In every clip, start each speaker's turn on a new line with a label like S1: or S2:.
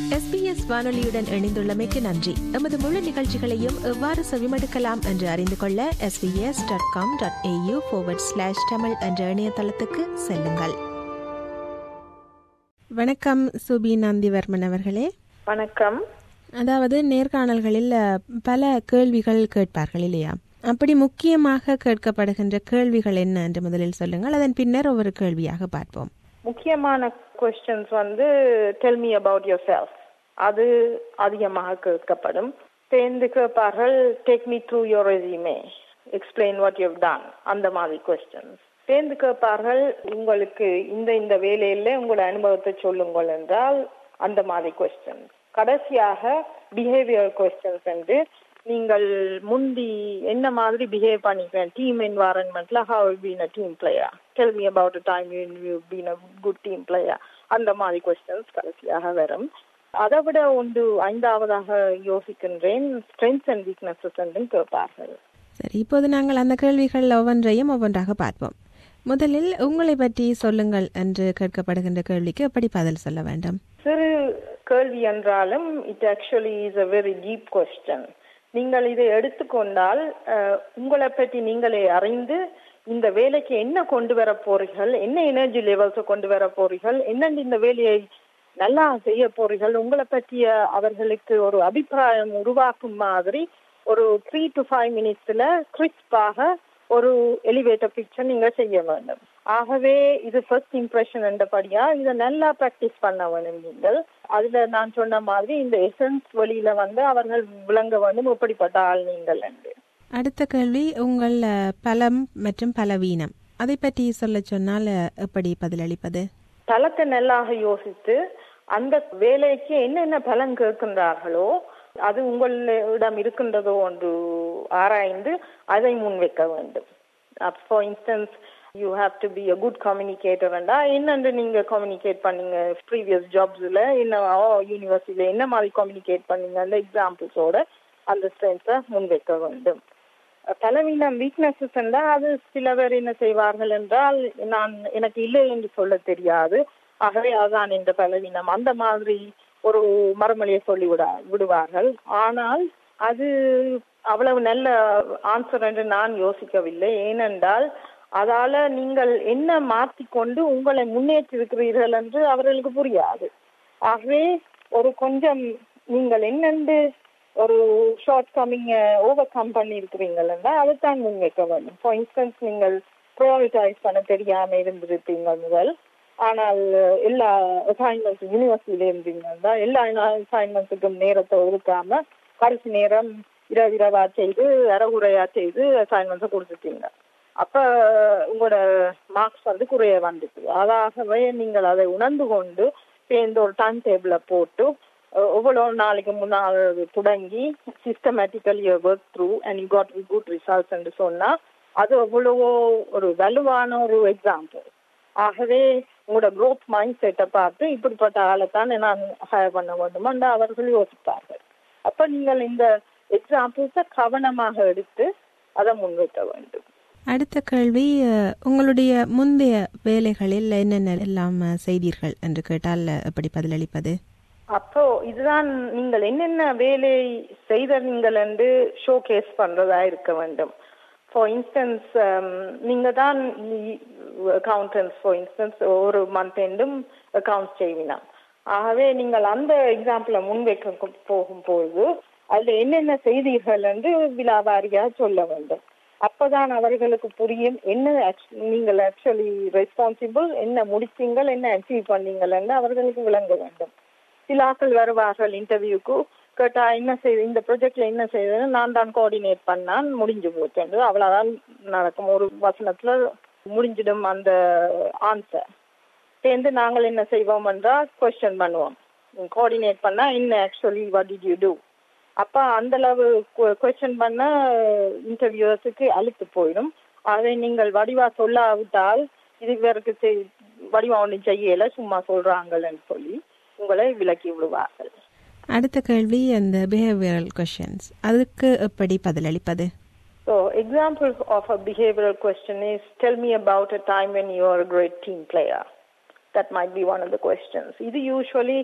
S1: SBS வானொலியுடன் இணைந்துள்ளமைக்கு நன்றி எமது முழு நிகழ்ச்சிகளையும் எவ்வாறு செவிமடுக்கலாம் என்று அறிந்து கொள்ள SBS dot com dot AU slash Tamil என்ற இணையதளத்துக்கு செல்லுங்கள் வணக்கம் சுபி நந்திவர்மன் அவர்களே
S2: வணக்கம்
S1: அதாவது நேர்காணல்களில் அஹ், பல கேள்விகள் கேட்பார்கள் இல்லையா அப்படி முக்கியமாக கேட்கப்படுகின்ற கேள்விகள் என்ன என்று முதலில் சொல்லுங்கள் அதன் பின்னர் ஒவ்வொரு கேள்வியாக பார்ப்போம்
S2: முக்கியமான கொஸ்டின்ஸ் வந்து tell me about yourself அது அதிகமாக கேட்கப்படும் சேர்ந்து கேட்பார்கள் take me through your resume explain what you done அந்த மாதிரி கொஸ்டின்ஸ் சேர்ந்து கேட்பார்கள் உங்களுக்கு இந்த இந்த வேலையில உங்களோட அனுபவத்தை சொல்லுங்கள் என்றால் அந்த மாதிரி கொஸ்டின்ஸ் கடைசியாக பிஹேவியர் கொஸ்டின்ஸ் என்று நீங்கள் முந்தி என்ன மாதிரி பிஹேவ் பண்ணிக்கிறேன் டீம் என்வாரன்மெண்ட்ல how been a team player tell me about time you been a good team player அந்த மாதிரி கொஸ்டின்ஸ் கடைசியாக வரும் அதை விட ஒன்று ஐந்தாவதாக யோசிக்கின்றேன் ஸ்ட்ரென்த்ஸ் அண்ட் வீக்னஸஸ் என்றும் கேட்பார்கள்
S1: சரி இப்போது நாங்கள் அந்த கேள்விகள் ஒவ்வொன்றையும் ஒவ்வொன்றாக பார்ப்போம் முதலில் உங்களை பற்றி சொல்லுங்கள் என்று கேட்கப்படுகின்ற கேள்விக்கு எப்படி பதில் சொல்ல வேண்டும்
S2: சிறு கேள்வி என்றாலும் it actually is a very deep question நீங்கள் இதை எடுத்துக்கொண்டால் அஹ், உங்களை பற்றி நீங்களே அறிந்து இந்த வேலைக்கு என்ன கொண்டு வர போறீர்கள் என்ன எனர்ஜி லெவல்ஸை கொண்டு வர போறீர்கள் என்னென்ன இந்த வேலையை நல்லா செய்ய போறீர்கள் உங்களை பற்றிய அவர்களுக்கு ஒரு அபிப்பிராயம் உருவாக்கும் மாதிரி ஒரு த்ரீ டு ஃபைவ் மினிட்ஸ்ல கிறிஸ்பாக ஒரு எலிவேட்டர் பிக்சர் நீங்க செய்ய வேண்டும் ஆகவே இது ஃபர்ஸ்ட் இம்ப்ரெஷன் என்றபடியா இதை நல்லா ப்ராக்டிஸ் பண்ண வேணும் நீங்கள் அதுல நான் சொன்ன மாதிரி இந்த எசன்ஸ் வழியில வந்து அவர்கள் விளங்க வேண்டும் எப்படிப்பட்ட ஆள் நீங்கள் என்று
S1: அடுத்த கேள்வி உங்கள் அஹ், பலம் மற்றும் பலவீனம் அதை பற்றி சொல்ல சொன்னால் அஹ், எப்படி பதிலளிப்பது
S2: பலத்தை நல்லாக யோசித்து அந்த வேலைக்கு என்னென்ன பலன் கேட்கின்றார்களோ அது உங்களிடம் இருக்கின்றதோ ஒன்று ஆராய்ந்து அதை முன்வைக்க வேண்டும் for instance you have to be a good கம்யூனிகேட்டர்ண்டா என்னென்று நீங்க கம்யூனிகேட் பண்ணீங்க ப்ரீவியஸ் ஜாப்ஸ்ல என்ன யூனிவர்சிட்டியில என்ன மாதிரி கம்யூனிகேட் பண்ணீங்க அந்த எக்ஸாம்பிள்ஸோட அந்த ஸ்ட்ரென்த்தை முன்வைக்க வேண்டும் பலவீனம் வீக்னஸஸ் என்றால் அது சில பேர் என்ன செய்வார்கள் என்றால் நான் எனக்கு இல்லை என்று சொல்ல தெரியாது ஆகவே அதான் இந்த பலவீனம் அந்த மாதிரி ஒரு மறுமொழியை சொல்லி விட விடுவார்கள் ஆனால் அது அவ்வளவு நல்ல ஆன்சர் என்று நான் யோசிக்கவில்லை ஏனென்றால் அதால நீங்கள் என்ன மாற்றிக்கொண்டு உங்களை முன்னேற்றிருக்கிறீர்கள் என்று அவர்களுக்கு புரியாது ஆகவே ஒரு கொஞ்சம் நீங்கள் என்னென்று ஒரு ஷார்ட் கம்மிங் ஓவர் கம் பண்ணியிருக்கிறீங்கன்னா அதைத்தான் முன்வைக்க வேண்டும் ஃபார் இன்ஸ்டன்ஸ் நீங்கள் ப்ரையாரிட்டைஸ் பண்ண தெரியாம இருந்திருப்பீங்க முதல் ஆனால் எல்லா அசைன்மெண்ட்ஸ் யூனிவர்சிட்டியில இருந்தீங்கன்னா எல்லா அசைன்மெண்ட்ஸுக்கும் நேரத்தை ஒதுக்காம கடைசி நேரம் இரவு இரவா செய்து அறகுறையா செய்து அசைன்மெண்ட்ஸை கொடுத்துட்டீங்க அப்ப உங்களோட மார்க்ஸ் வந்து குறைய வந்துட்டு அதாகவே நீங்கள் அதை உணர்ந்து கொண்டு சேர்ந்து ஒரு டைம் டேபிள போட்டு அஹ், எவ்வளவு நாளைக்கு முன்னால் தொடங்கி systematically work through and you got good results என்று சொன்னா அது எவ்வளவோ ஒரு வலுவான ஒரு எக்ஸாம்பிள் ஆகவே உங்களோட growth மைண்ட் செட்டை பார்த்து இப்படிப்பட்ட ஆளை தான் நான் ஹயர் பண்ண வேண்டுமான்னு அவர்கள் யோசிப்பார்கள் அப்ப நீங்கள் இந்த எக்ஸாம்பிள்ஸை கவனமாக எடுத்து அதை முன்வைக்க வேண்டும்
S1: அடுத்த கேள்வி அஹ், உங்களுடைய முந்தைய வேலைகளில் என்னென்ன எல்லாம் அஹ், செய்தீர்கள் என்று கேட்டால் அஹ், எப்படி பதிலளிப்பது
S2: அப்போ இதுதான் நீங்கள் என்னென்ன வேலை செய்தீர்கள் என்று ஷோ கேஸ் பண்றதா இருக்க வேண்டும் ஃபார் இன்ஸ்டன்ஸ் நீங்க தான் அக்கௌண்டன்ஸ் ஃபார் இன்ஸ்டன்ஸ் ஒரு மந்த் எண்டும் அக்கவுண்ட்ஸ் செய்வினா ஆகவே நீங்கள் அந்த எக்ஸாம்பிள முன்வைக்க போகும்போது அதுல என்னென்ன செய்தீர்கள் என்று விலாவாரியா சொல்ல வேண்டும் அப்பதான் அவர்களுக்கு புரியும் என்ன actu- நீங்கள் ஆக்சுவலி ரெஸ்பான்சிபிள் என்ன முடிச்சீங்கள் என்ன அச்சீவ் பண்ணீங்கள் என்று அவர்களுக்கு விளங்க வேண்டும் சில ஆட்கள் வருவார்கள் இன்டர்வியூக்கு கேட்டா என்ன செய்து இந்த ப்ராஜெக்ட்ல என்ன செய்தது நான் தான் கோஆர்டினேட் பண்ணான் முடிஞ்சு போச்சு என்று அவ்வளவுதான் நடக்கும் ஒரு வசனத்துல முடிஞ்சிடும் அந்த ஆன்சர் சேர்ந்து நாங்கள் என்ன செய்வோம் என்றால் கொஸ்டின் பண்ணுவோம் கோஆர்டினேட் பண்ணா என்ன actually what did you do அப்ப அந்த அளவு கொஸ்டின் பண்ண இன்டர்வியூஸுக்கு அழுத்து போயிடும் அதை நீங்கள் வடிவா சொல்லாவிட்டால் இது இவருக்கு செய்- வடிவா ஒன்றும் செய்யல சும்மா சொல்றாங்கன்னு சொல்லி உங்களை விலக்கி விடுவார்கள்
S1: அடுத்த கேள்வி அந்த பிஹேவியரல் கொஷின்ஸ் அதுக்கு எப்படி பதிலளிப்பது
S2: So, example of a behavioral question is tell me about a time when you are a great team player. That might be one of the questions. இது usually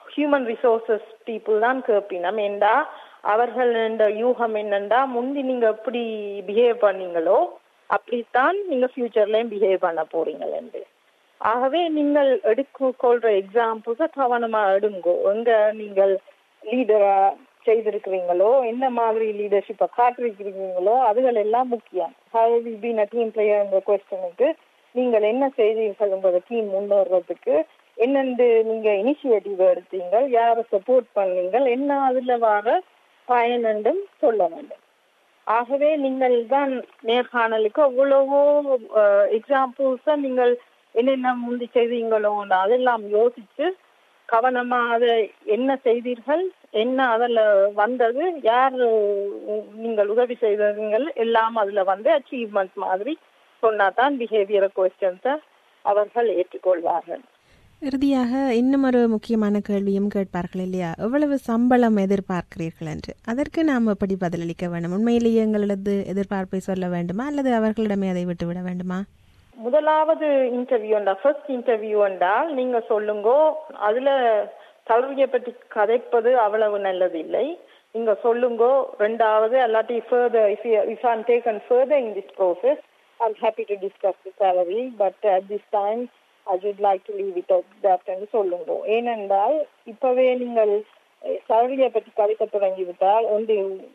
S2: ஹியூமன் ரிசோர்சஸ் பீப்புள் தான் கேட்பினம் ஏண்டா அவர்கள் இந்த யூகம் என்னண்டா முந்தி நீங்க எப்படி பிஹேவ் பண்ணீங்களோ அப்படித்தான் நீங்க ஃபியூச்சர்லயும் பிஹேவ் பண்ண போறீங்களேண்டு ஆகவே நீங்கள் எடுத்துக்கொள்ற எக்ஸாம்பிள்ஸ கவனமா எடுங்கோ எங்க நீங்கள் லீடரா செய்திருக்கிறீங்களோ என்ன மாதிரி லீடர்ஷிப்பை காட்டிருக்கிறீங்களோ அதுகள் எல்லாம் முக்கியம் how will been a team player கொஸ்டனுக்கு நீங்கள் என்ன செய்தீர்கள் உங்களோட டீம் முன்னேறதுக்கு என்னென்று நீங்க இனிஷியேட்டிவ் எடுத்தீங்க யாரை சப்போர்ட் பண்ணீங்கள் என்ன அதுல வர பயனென்றும் சொல்ல வேண்டும் ஆகவே நீங்கள் தான் நேர்காணலுக்கு அவ்வளவோ எக்ஸாம்பிள்ஸ நீங்கள் என்னென்ன முந்தி செய்தீங்களோ அதெல்லாம் யோசிச்சு கவனமா அதை என்ன செய்தீர்கள் என்ன அதில் வந்தது யார் நீங்கள் உதவி செய்தீர்கள் எல்லாம் அதுல வந்து அச்சீவ்மெண்ட் மாதிரி சொன்னா தான் பிஹேவியர் கொஸ்டின்ஸை அவர்கள் ஏற்றுக்கொள்வார்கள்
S1: இறுதியாக இன்னும் ஒரு முக்கியமான கேள்வியும் கேட்பார்கள் இல்லையா எவ்வளவு சம்பளம் எதிர்பார்க்கிறீர்கள் என்று அதற்கு நாம் எப்படி பதிலளிக்க வேண்டும் உண்மையிலேயே எங்களது எதிர்பார்ப்பை சொல்ல வேண்டுமா அல்லது அவர்களிடமே அதை விட்டுவிட வேண்டுமா
S2: முதலாவது இன்டர்வியூ ஃபர்ஸ்ட் இன்டர்வியூ என்றால் நீங்க சொல்லுங்க அதுல கல்வியை பற்றி கதைப்பது அவ்வளவு நல்லது இல்லை நீங்க சொல்லுங்க ரெண்டாவது அல்லாட்டி further if if I'm taken further in this process I'm happy to discuss the salary but at this time I would like to leave it தட்னு சொல்லுங்க ஏனென்றால் இப்பவே நீங்கள் சேலரியை பற்றி கதைக்க தொடங்கிவிட்டால் ஒன்று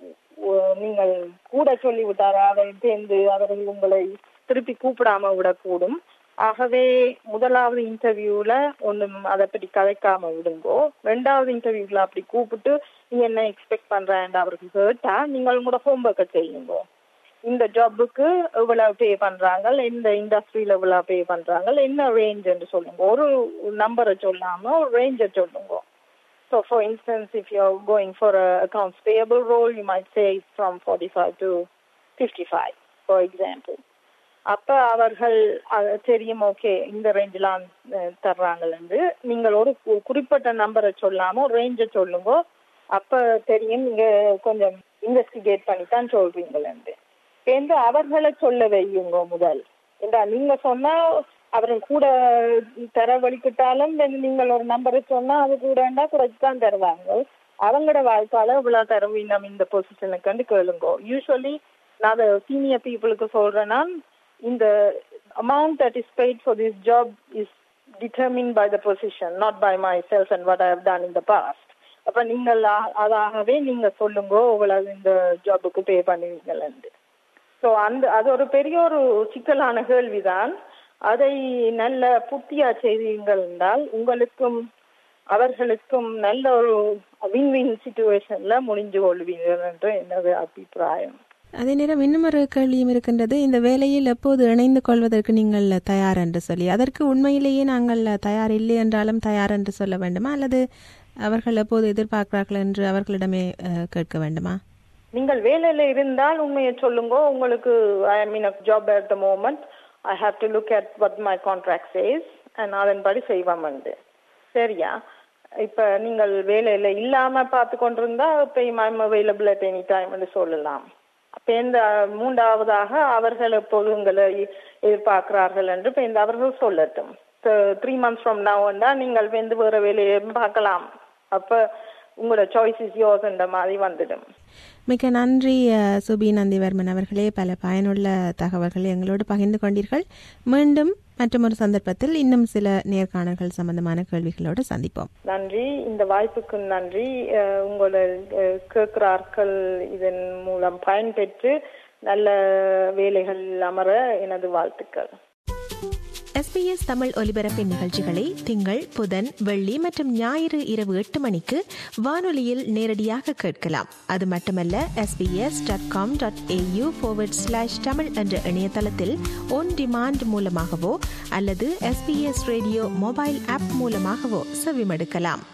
S2: நீங்கள் கூட சொல்லிவிட்டார் அதை சேர்ந்து அவர்கள் உங்களை திருப்பி கூப்பிடாம விடக்கூடும் ஆகவே முதலாவது இன்டர்வியூல ஒன்றும் அதை பற்றி கதைக்காம விடுங்கோ ரெண்டாவது இன்டர்வியூல அப்படி கூப்பிட்டு நீ என்ன எக்ஸ்பெக்ட் பண்றேன் அவருக்கு கேட்டா நீங்கள் உங்களோட ஹோம்ஒர்க்கை செய்யுங்க இந்த ஜாப்புக்கு இவ்வளவு பே பண்றாங்க இந்த இண்டஸ்ட்ரியில இவ்வளவு பே பண்றாங்க என்ன ரேஞ்ச் என்று சொல்லுங்க ஒரு நம்பரை சொல்லாம ஒரு ரேஞ்சை சொல்லுங்க So, for instance, if you're going for a accounts payable role, you might say it's from 45 to 55, for example. அப்ப அவர்கள் தெரியும் ஓகே இந்த ரேஞ்செலாம் தர்றாங்கன்னு நீங்கள் ஒரு குறிப்பிட்ட நம்பரை சொல்லாம ஒரு ரேஞ்சை சொல்லுங்க அப்ப தெரியும் நீங்க கொஞ்சம் இன்வெஸ்டிகேட் பண்ணி தான் சொல்றீங்களேன்னு என்று அவர்களை சொல்ல வையுங்க முதல் ஏண்டா நீங்க சொன்னா அவர்கள் கூட தர வலிக்கிட்டாலும் நீங்கள் ஒரு நம்பரை சொன்னா அது கூடண்டா குறைச்சு தான் தருவாங்க அவங்களோட வாழ்க்கால இவ்வளவு தருவீங்க இந்த பொசிஷனுக்கு வந்து கேளுங்க யூஸ்வலி நான் அதை சீனியர் பீப்புளுக்கு சொல்றேன்னா இந்த amount that is paid for this job is determined by the position, not by myself and what I have done in the past. அப்ப நீங்கள் அதாகவே நீங்க சொல்லுங்க இவ்வளவு இந்த ஜாபுக்கு பே பண்ணுவீங்களேன்னு ஸோ அந்த அது ஒரு பெரிய ஒரு சிக்கலான கேள்விதான் அதை நல்ல புத்தியா செய்தீங்கள் என்றால் உங்களுக்கும் அவர்களுக்கும் நல்ல ஒரு வின் வின் சுச்சுவேஷன்ல முடிஞ்சு கொள்வீர்கள் என்று எனது அபிப்பிராயம்
S1: அதே நேரம் இன்னும் ஒரு கேள்வியும் இருக்கின்றது இந்த வேலையில் எப்போது இணைந்து கொள்வதற்கு நீங்கள் தயார் என்று சொல்லி அதற்கு உண்மையிலேயே நாங்கள் தயார் இல்லை என்றாலும் தயார் என்று சொல்ல வேண்டுமா அல்லது அவர்கள் எப்போது எதிர்பார்க்கிறார்கள் என்று அவர்களிடமே கேட்க வேண்டுமா
S2: நீங்கள் வேலையில இருந்தால் உண்மையை சொல்லுங்க உங்களுக்கு I mean job at the moment I have to look at what my contract says and அதன்படி செய்வோம் சரியா இப்ப நீங்கள் வேலையில இல்லாம பார்த்து கொண்டிருந்தா இப்ப I'm available at any time சொல்லலாம் அப்ப இந்த மூன்றாவதாக அவர்கள் எப்போது உங்களை எதிர்பார்க்கிறார்கள் என்று இப்ப இந்த அவர்கள் சொல்லட்டும் த்ரீ மந்த்ஸ் ஃப்ரம் நவ் நீங்கள் வந்து வேற வேலையை பார்க்கலாம் அப்ப உங்களோட சாய்ஸ் இஸ் யோர்ஸ் என்ற மாதிரி வந்துடும்
S1: மிக நன்றி சுபி நந்திவர்மன் அவர்களே பல பயனுள்ள தகவல்களை எங்களோடு பகிர்ந்து கொண்டீர்கள் மீண்டும் மற்றொரு சந்தர்ப்பத்தில் இன்னும் சில நேர்காணல்கள் சம்பந்தமான கேள்விகளோடு சந்திப்போம்
S2: நன்றி இந்த வாய்ப்புக்கு நன்றி உங்களை கேட்கிறார்கள் இதன் மூலம் பயன்பெற்று நல்ல வேலைகள் அமர எனது வாழ்த்துக்கள்
S1: எஸ்பிஎஸ் தமிழ் ஒலிபரப்பின் நிகழ்ச்சிகளை திங்கள் புதன் வெள்ளி மற்றும் ஞாயிறு இரவு எட்டு மணிக்கு வானொலியில் நேரடியாக கேட்கலாம் அது மட்டுமல்ல SBS dot com dot AU forward slash Tamil என்ற இணையதளத்தில் ஒன் டிமாண்ட் மூலமாகவோ அல்லது எஸ்பிஎஸ் ரேடியோ மொபைல் ஆப் மூலமாகவோ செவிமடுக்கலாம்